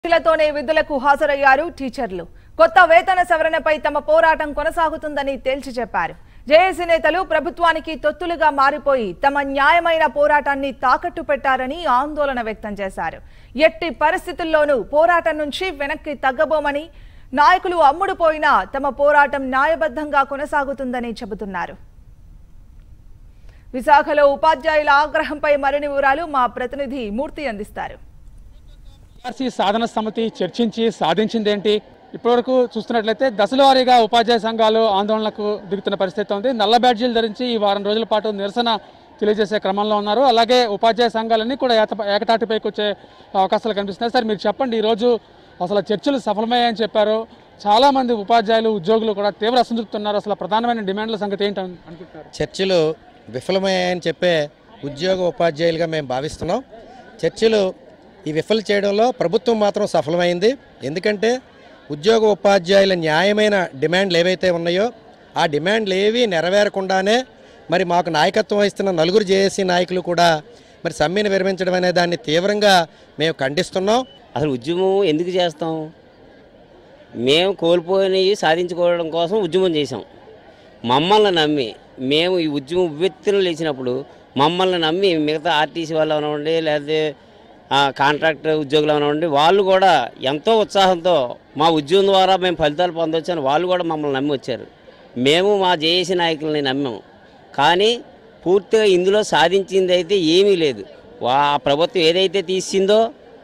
లతోనే విధులకు హాజరయ్యారు టీచర్లు కొత్త వేతన సవరణపై తమ పోరాటం కొనసాగుతుందని తేల్చి చెప్పారు జేఏసీ నేతలు ప్రభుత్వానికి తొత్తులుగా మారిపోయి తమ న్యాయమైన పోరాటాన్ని తాకట్టు పెట్టారని ఆందోళన వ్యక్తం చేశారు ఎట్టి పరిస్థితుల్లోనూ పోరాటం నుంచి వెనక్కి తగ్గబోమని నాయకులు అమ్ముడుపోయినా తమ పోరాటం న్యాయబద్ధంగా కొనసాగుతుందని చెబుతున్నారు విశాఖలో ఉపాధ్యాయుల ఆగ్రహంపై మరిన్ని వివరాలు మా ప్రతినిధి మూర్తి అందిస్తారు ఆర్సీ సాధన సమితి చర్చించి సాధించిందేంటి ఇప్పటివరకు చూస్తున్నట్లయితే దశల వారీగా ఉపాధ్యాయ సంఘాలు ఆందోళనకు దిగుతున్న పరిస్థితి ఉంది నల్ల బ్యాడ్జీలు ధరించి ఈ వారం రోజుల పాటు నిరసన తెలియజేసే క్రమంలో ఉన్నారు అలాగే ఉపాధ్యాయ సంఘాలన్నీ కూడా ఏత ఏకతాటిపైకి వచ్చే అవకాశాలు కనిపిస్తున్నాయి సార్ మీరు చెప్పండి ఈరోజు అసలు చర్చలు సఫలమయ్యాయని చెప్పారు చాలామంది ఉపాధ్యాయులు ఉద్యోగులు కూడా తీవ్ర అసంతృప్తి ఉన్నారు అసలు ప్రధానమైన డిమాండ్ల సంగతి ఏంటి అను- అనుకుంటున్నారు చర్చలు విఫలమయ్యాయని చెప్పే ఉద్యోగ ఉపాధ్యాయులుగా మేము భావిస్తున్నాం చర్చలు ఈ విఫలం చేయడంలో ప్రభుత్వం మాత్రం సఫలమైంది ఎందుకంటే ఉద్యోగ ఉపాధ్యాయుల న్యాయమైన డిమాండ్లు ఏవైతే ఉన్నాయో ఆ డిమాండ్లు ఏవి నెరవేరకుండానే మరి మాకు నాయకత్వం వహిస్తున్న నలుగురు జేఏసీ నాయకులు కూడా మరి సమ్మెను విరమించడం అనే దాన్ని తీవ్రంగా మేము ఖండిస్తున్నాం అసలు ఉద్యమం ఎందుకు చేస్తాం మేము కోల్పోయినవి సాధించుకోవడం కోసం ఉద్యమం చేసాం మమ్మల్ని నమ్మి మేము ఈ ఉద్యమం ఉవ్వెత్తున లేచినప్పుడు మమ్మల్ని నమ్మి మిగతా ఆర్టీసీ వాళ్ళు అవనివ్వండి లేకపోతే ఆ, కాంట్రాక్ట్ ఉద్యోగులు అవనివ్వండి వాళ్ళు కూడా ఎంతో ఉత్సాహంతో మా ఉద్యమం ద్వారా మేము ఫలితాలు పొందొచ్చు అని వాళ్ళు కూడా మమ్మల్ని నమ్మి వచ్చారు మేము మా జేఏసీ నాయకుల్ని నమ్మాము కానీ పూర్తిగా ఇందులో సాధించింది అయితే ఏమీ లేదు వా ప్రభుత్వం ఏదైతే తీసిందో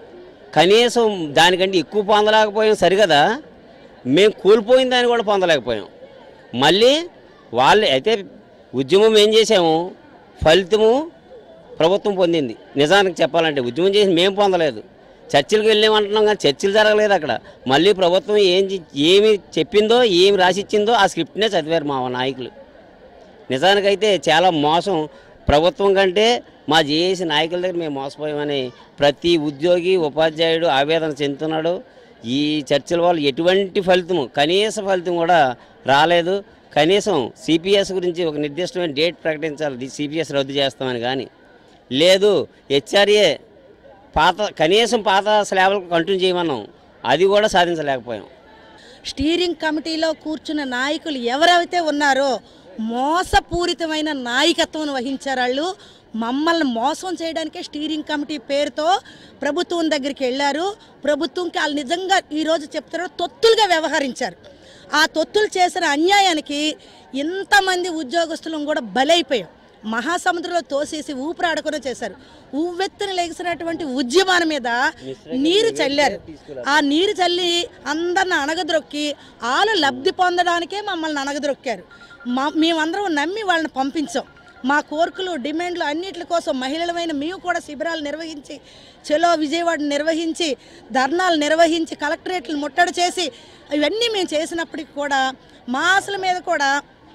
కనీసం దానికంటే ఎక్కువ పొందలేకపోయాం సరిగదా మేము కోల్పోయిన దాన్ని కూడా పొందలేకపోయాం మళ్ళీ వాళ్ళు అయితే ఉద్యమం ఏం చేసాము ఫలితము ప్రభుత్వం పొందింది నిజానికి చెప్పాలంటే ఉద్యమం చేసి మేము పొందలేదు చర్చిలకు వెళ్ళామంటున్నాం కానీ చర్చలు జరగలేదు అక్కడ మళ్ళీ ప్రభుత్వం ఏం చే- ఏమి చెప్పిందో ఏమి రాసిచ్చిందో ఆ స్క్రిప్ట్నే చదివారు మా నాయకులు నిజానికైతే చాలా మోసం ప్రభుత్వం కంటే మా జేఏసీ నాయకుల దగ్గర మేము మోసపోయామని ప్రతి ఉద్యోగి ఉపాధ్యాయుడు ఆవేదన చెందుతున్నాడు ఈ చర్చల వల్ల ఎటువంటి ఫలితము కనీస ఫలితం కూడా రాలేదు కనీసం సిపిఎస్ గురించి ఒక నిర్దిష్టమైన డేట్ ప్రకటించాలి సిపిఎస్ రద్దు చేస్తామని కానీ లేదు హెచ్ఆర్ఏ పాత కనీసం పాత స్లాబ్లకు కంటిన్యూ చేయమన్నాం అది కూడా సాధించలేకపోయాం స్టీరింగ్ కమిటీలో కూర్చున్న నాయకులు ఎవరైతే ఉన్నారో మోసపూరితమైన నాయకత్వం వహించారు వాళ్ళు మమ్మల్ని మోసం చేయడానికే స్టీరింగ్ కమిటీ పేరుతో ప్రభుత్వం దగ్గరికి వెళ్ళారు ప్రభుత్వంకి వాళ్ళు నిజంగా ఈరోజు చెప్తున్నారు తొత్తులుగా వ్యవహరించారు ఆ తొత్తులు చేసిన అన్యాయానికి ఇంతమంది ఉద్యోగస్తులను కూడా బలైపోయాం మహాసముద్రంలో తోసేసి ఊపిరాడకుండా చేశారు ఉవ్వెత్తున లేచినటువంటి ఉద్యమాల మీద నీరు చల్లారు ఆ నీరు చల్లి అందరిని అణగద్రొక్కి వాళ్ళు లబ్ధి పొందడానికే మమ్మల్ని అణగద్రొక్కారు మా మేమందరం నమ్మి వాళ్ళని పంపించాం మా కోరికలు డిమాండ్లు అన్నిటి కోసం మహిళలమైన మేము కూడా శిబిరాలు నిర్వహించి చెలో విజయవాడ నిర్వహించి ధర్నాలు నిర్వహించి కలెక్టరేట్లు ముట్టడి చేసి ఇవన్నీ మేము చేసినప్పటికి కూడా మా ఆశల మీద కూడా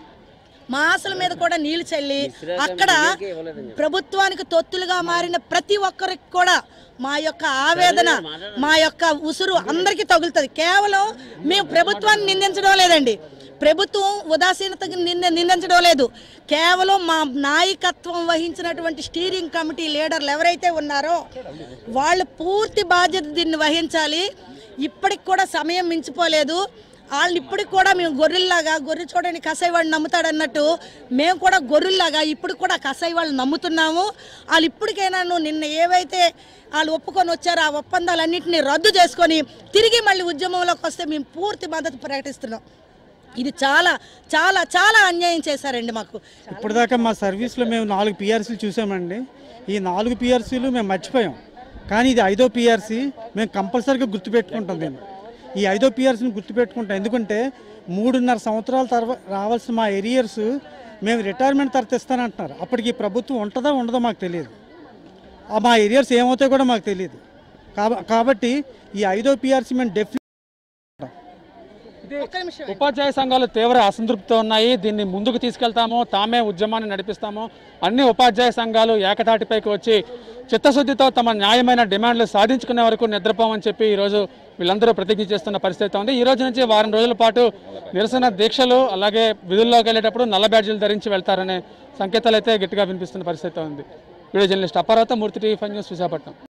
మా ఆశల మీద కూడా నీళ్లు చల్లి అక్కడ ప్రభుత్వానికి తొత్తులుగా మారిన ప్రతి ఒక్కరికి కూడా మా యొక్క ఆవేదన మా యొక్క ఉసురు అందరికీ తగులుతుంది కేవలం మేము ప్రభుత్వాన్ని నిందించడం లేదండి ప్రభుత్వం ఉదాసీనత నింద నిందించడం లేదు కేవలం మా నాయకత్వం వహించినటువంటి స్టీరింగ్ కమిటీ లీడర్లు ఎవరైతే ఉన్నారో వాళ్ళు పూర్తి బాధ్యత దీన్ని వహించాలి ఇప్పటికి కూడా సమయం మించిపోలేదు వాళ్ళని ఇప్పటికి కూడా మేము గొర్రెల్లాగా గొర్రె చూడని కసాయి నమ్ముతాడన్నట్టు మేము కూడా గొర్రెల్లాగా ఇప్పుడు కూడా కసాయి వాళ్ళు నమ్ముతున్నాము వాళ్ళు ఇప్పటికైనా నువ్వు నిన్న ఏవైతే వాళ్ళు ఒప్పుకొని వచ్చారో ఆ ఒప్పందాలన్నింటినీ రద్దు చేసుకొని తిరిగి మళ్ళీ ఉద్యమంలోకి వస్తే మేము పూర్తి మద్దతు ప్రకటిస్తున్నాం ఇది చాలా చాలా చాలా అన్యాయం చేశారండి మాకు ఇప్పటిదాకా మా సర్వీస్లో మేము నాలుగు పిఆర్సీలు చూసామండి ఈ నాలుగు పిఆర్సీలు మేము మర్చిపోయాం కానీ ఇది ఐదో పిఆర్సీ మేము కంపల్సరీగా గుర్తుపెట్టుకుంటాం దీన్ని ఈ ఐదో పిఆర్సీని గుర్తుపెట్టుకుంటాం ఎందుకంటే మూడున్నర సంవత్సరాల తర్వాత రావాల్సిన మా ఎరియర్స్ మేము రిటైర్మెంట్ తర్వాత ఇస్తానంటున్నారు అప్పటికి ఈ ప్రభుత్వం ఉంటుందా ఉండదో మాకు తెలియదు ఆ మా ఎరియర్స్ ఏమవుతాయో కూడా మాకు తెలియదు కాబ- కాబట్టి ఈ ఐదో పిఆర్సీ మేము డెఫినెట్ ఉపాధ్యాయ సంఘాలు తీవ్ర అసంతృప్తితో ఉన్నాయి దీన్ని ముందుకు తీసుకెళ్తాము తామే ఉద్యమాన్ని నడిపిస్తాము అన్ని ఉపాధ్యాయ సంఘాలు ఏకతాటిపైకి వచ్చి చిత్తశుద్ధితో తమ న్యాయమైన డిమాండ్లు సాధించుకునే వరకు నిద్రపోమని చెప్పి ఈరోజు వీళ్ళందరూ ప్రతిజ్ఞ చేస్తున్న పరిస్థితి ఉంది ఈ రోజు నుంచి వారం రోజుల పాటు నిరసన దీక్షలు అలాగే విధుల్లోకి వెళ్ళేటప్పుడు నల్ల బ్యాడ్జీలు ధరించి వెళ్తారనే సంకేతాలు అయితే గట్టిగా వినిపిస్తున్న పరిస్థితి ఉంది వీడియో జర్నలిస్ట్ అప్పారావుతో Murthy TV five news Visakhapatnam